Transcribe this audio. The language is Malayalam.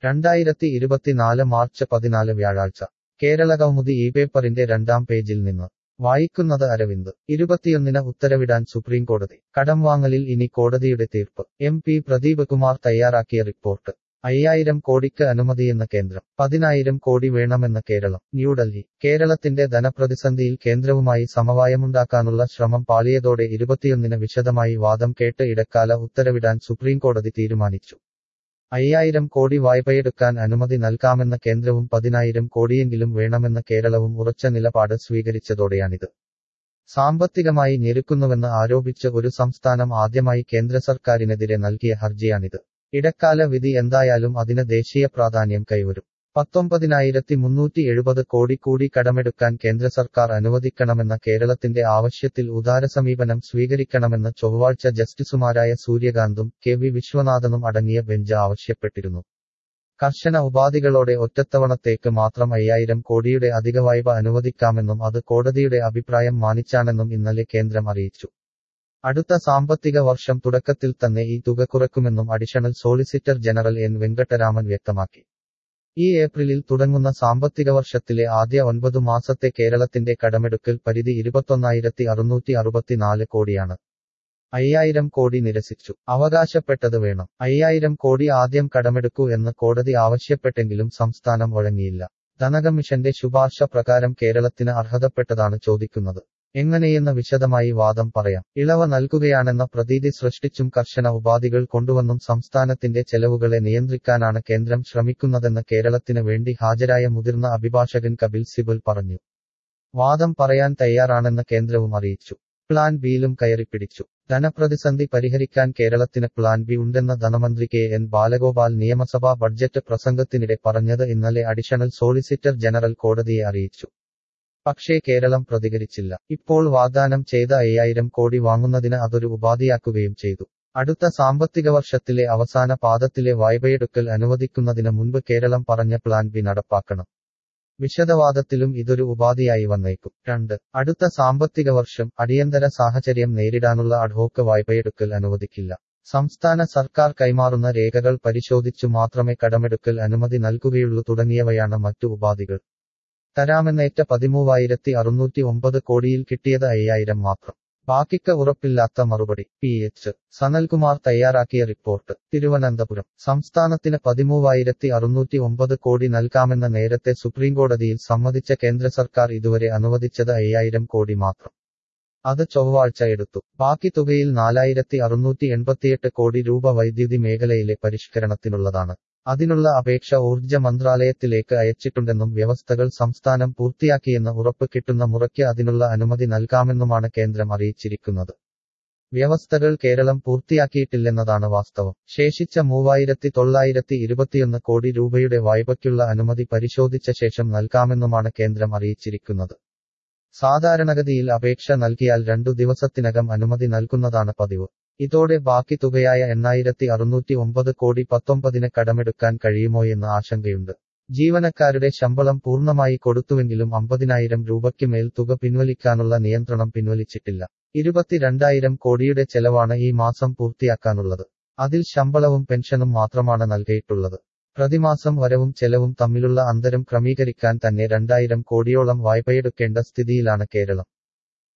രണ്ടായിരത്തി ഇരുപത്തിനാല് മാർച്ച് പതിനാല് വ്യാഴാഴ്ച കേരളകൗമുദി ഈ പേപ്പറിന്റെ രണ്ടാം പേജിൽ നിന്ന് വായിക്കുന്നത് അരവിന്ദ് ഇരുപത്തിയൊന്നിന് ഉത്തരവിടാൻ സുപ്രീംകോടതി കടം വാങ്ങലിൽ ഇനി കോടതിയുടെ തീർപ്പ് എം പി പ്രദീപ് കുമാർ തയ്യാറാക്കിയ റിപ്പോർട്ട് അയ്യായിരം കോടിക്ക് അനുമതിയെന്ന കേന്ദ്രം പതിനായിരം കോടി വേണമെന്ന് കേരളം ന്യൂഡൽഹി കേരളത്തിന്റെ ധനപ്രതിസന്ധിയിൽ കേന്ദ്രവുമായി സമവായമുണ്ടാക്കാനുള്ള ശ്രമം പാളിയതോടെ ഇരുപത്തിയൊന്നിന് വിശദമായി വാദം കേട്ട് ഇടക്കാല ഉത്തരവിടാൻ സുപ്രീംകോടതി തീരുമാനിച്ചു അയ്യായിരം കോടി വായ്പയെടുക്കാൻ അനുമതി നൽകാമെന്ന കേന്ദ്രവും പതിനായിരം കോടിയെങ്കിലും വേണമെന്ന കേരളവും ഉറച്ച നിലപാട് സ്വീകരിച്ചതോടെയാണിത് സാമ്പത്തികമായി ഞെരുക്കുന്നുവെന്ന് ആരോപിച്ച് ഒരു സംസ്ഥാനം ആദ്യമായി കേന്ദ്ര സർക്കാരിനെതിരെ നൽകിയ ഹർജിയാണിത് ഇടക്കാല വിധി എന്തായാലും അതിന് ദേശീയ പ്രാധാന്യം കൈവരും പത്തൊമ്പതിനായിരത്തി മുന്നൂറ്റി എഴുപത് കോടി കൂടി കടമെടുക്കാൻ കേന്ദ്ര സർക്കാർ അനുവദിക്കണമെന്ന കേരളത്തിന്റെ ആവശ്യത്തിൽ ഉദാരസമീപനം സ്വീകരിക്കണമെന്ന് ചൊവ്വാഴ്ച ജസ്റ്റിസുമാരായ സൂര്യകാന്തും കെ വി വിശ്വനാഥനും അടങ്ങിയ ബെഞ്ച് ആവശ്യപ്പെട്ടിരുന്നു കർശന ഉപാധികളോടെ ഒറ്റത്തവണത്തേക്ക് മാത്രം അയ്യായിരം കോടിയുടെ അധിക വായ്പ അനുവദിക്കാമെന്നും അത് കോടതിയുടെ അഭിപ്രായം മാനിച്ചാണെന്നും ഇന്നലെ കേന്ദ്രം അറിയിച്ചു അടുത്ത സാമ്പത്തിക വർഷം തുടക്കത്തിൽ തന്നെ ഈ തുക കുറക്കുമെന്നും additional solicitor general N Venkataraman വ്യക്തമാക്കി ഈ ഏപ്രിലിൽ തുടങ്ങുന്ന സാമ്പത്തിക വർഷത്തിലെ ആദ്യ ഒൻപതു മാസത്തെ കേരളത്തിന്റെ കടമെടുക്കൽ പരിധി ഇരുപത്തൊന്നായിരത്തി അറുന്നൂറ്റി അറുപത്തിനാല് കോടിയാണ് അയ്യായിരം കോടി നിരസിച്ചു അവകാശപ്പെട്ടത് വേണം അയ്യായിരം കോടി ആദ്യം കടമെടുക്കൂ എന്ന് കോടതി ആവശ്യപ്പെട്ടെങ്കിലും സംസ്ഥാനം വഴങ്ങിയില്ല ധനകമ്മീഷന്റെ ശുപാർശ പ്രകാരം കേരളത്തിന് അർഹതപ്പെട്ടതാണ് ചോദിക്കുന്നത് എങ്ങനെയെന്ന് വിശദമായി വാദം പറയാം ഇളവ് നൽകുകയാണെന്ന പ്രതീതി സൃഷ്ടിച്ചും കർശന ഉപാധികൾ കൊണ്ടുവന്നും സംസ്ഥാനത്തിന്റെ ചെലവുകളെ നിയന്ത്രിക്കാനാണ് കേന്ദ്രം ശ്രമിക്കുന്നതെന്ന് കേരളത്തിന് വേണ്ടി ഹാജരായ മുതിർന്ന അഭിഭാഷകൻ കപിൽ സിബൽ പറഞ്ഞു വാദം പറയാൻ തയ്യാറാണെന്ന് കേന്ദ്രവും അറിയിച്ചു പ്ലാൻ ബിയിലും കയറിപ്പിടിച്ചു ധനപ്രതിസന്ധി പരിഹരിക്കാൻ കേരളത്തിന് പ്ലാൻ ബി ഉണ്ടെന്ന ധനമന്ത്രി കെ എൻ ബാലഗോപാൽ നിയമസഭാ ബഡ്ജറ്റ് പ്രസംഗത്തിനിടെ പറഞ്ഞത് ഇന്നലെ അഡീഷണൽ സോളിസിറ്റർ ജനറൽ കോടതിയെ അറിയിച്ചു പക്ഷേ കേരളം പ്രതികരിച്ചില്ല ഇപ്പോൾ വാഗ്ദാനം ചെയ്ത അയ്യായിരം കോടി വാങ്ങുന്നതിന് അതൊരു ഉപാധിയാക്കുകയും ചെയ്തു അടുത്ത സാമ്പത്തിക വർഷത്തിലെ അവസാന പാദത്തിലെ വായ്പയെടുക്കൽ അനുവദിക്കുന്നതിന് മുൻപ് കേരളം പറഞ്ഞ പ്ലാൻ ബി നടപ്പാക്കണം വിശദവാദത്തിലും ഇതൊരു ഉപാധിയായി വന്നേക്കും രണ്ട് അടുത്ത സാമ്പത്തിക വർഷം അടിയന്തര സാഹചര്യം നേരിടാനുള്ള അഡ്ഹോക്ക് വായ്പയെടുക്കൽ അനുവദിക്കില്ല സംസ്ഥാന സർക്കാർ കൈമാറുന്ന രേഖകൾ പരിശോധിച്ചു മാത്രമേ കടമെടുക്കൽ അനുമതി നൽകുകയുള്ളൂ തുടങ്ങിയവയാണ് മറ്റു ഉപാധികൾ തരാമെന്നേറ്റ പതിമൂവായിരത്തി അറുന്നൂറ്റി ഒമ്പത് കോടിയിൽ കിട്ടിയത് അയ്യായിരം മാത്രം ബാക്കിക്ക് ഉറപ്പില്ലാത്ത മറുപടി പി എച്ച് സനൽകുമാർ തയ്യാറാക്കിയ റിപ്പോർട്ട് തിരുവനന്തപുരം സംസ്ഥാനത്തിന് പതിമൂവായിരത്തി അറുന്നൂറ്റി ഒമ്പത് കോടി നൽകാമെന്ന നേരത്തെ സുപ്രീംകോടതിയിൽ സമ്മതിച്ച കേന്ദ്ര സർക്കാർ ഇതുവരെ അനുവദിച്ചത് അയ്യായിരം കോടി മാത്രം അത് ചൊവ്വാഴ്ച എടുത്തു ബാക്കി തുകയിൽ നാലായിരത്തി അറുന്നൂറ്റി എൺപത്തിയെട്ട് കോടി രൂപ വൈദ്യുതി മേഖലയിലെ പരിഷ്കരണത്തിനുള്ളതാണ് അതിനുള്ള അപേക്ഷ ഊർജ്ജ മന്ത്രാലയത്തിലേക്ക് അയച്ചിട്ടുണ്ടെന്നും വ്യവസ്ഥകൾ സംസ്ഥാനം പൂർത്തിയാക്കിയെന്ന് ഉറപ്പ് കിട്ടുന്ന മുറയ്ക്ക് അതിനുള്ള അനുമതി നൽകാമെന്നുമാണ് കേന്ദ്രം അറിയിച്ചിരിക്കുന്നത് വ്യവസ്ഥകൾ കേരളം പൂർത്തിയാക്കിയിട്ടില്ലെന്നതാണ് വാസ്തവം ശേഷിച്ച മൂവായിരത്തി തൊള്ളായിരത്തി ഇരുപത്തിയൊന്ന് കോടി രൂപയുടെ വായ്പയ്ക്കുള്ള അനുമതി പരിശോധിച്ച ശേഷം നൽകാമെന്നുമാണ് കേന്ദ്രം അറിയിച്ചിരിക്കുന്നത് സാധാരണഗതിയിൽ അപേക്ഷ നൽകിയാൽ രണ്ടു ദിവസത്തിനകം അനുമതി നൽകുന്നതാണ് പതിവ് ഇതോടെ ബാക്കി തുകയായ എണ്ണായിരത്തി അറുന്നൂറ്റി ഒമ്പത് കോടി പത്തൊമ്പതിന് കടമെടുക്കാൻ കഴിയുമോയെന്ന് ആശങ്കയുണ്ട് ജീവനക്കാരുടെ ശമ്പളം പൂർണ്ണമായി കൊടുത്തുവെങ്കിലും അമ്പതിനായിരം രൂപയ്ക്ക് മേൽ തുക പിൻവലിക്കാനുള്ള നിയന്ത്രണം പിൻവലിച്ചിട്ടില്ല ഇരുപത്തിരണ്ടായിരം കോടിയുടെ ചെലവാണ് ഈ മാസം പൂർത്തിയാക്കാനുള്ളത് അതിൽ ശമ്പളവും പെൻഷനും മാത്രമാണ് നൽകിയിട്ടുള്ളത് പ്രതിമാസം വരവും ചെലവും തമ്മിലുള്ള അന്തരം ക്രമീകരിക്കാൻ തന്നെ രണ്ടായിരം കോടിയോളം വായ്പയെടുക്കേണ്ട സ്ഥിതിയിലാണ് കേരളം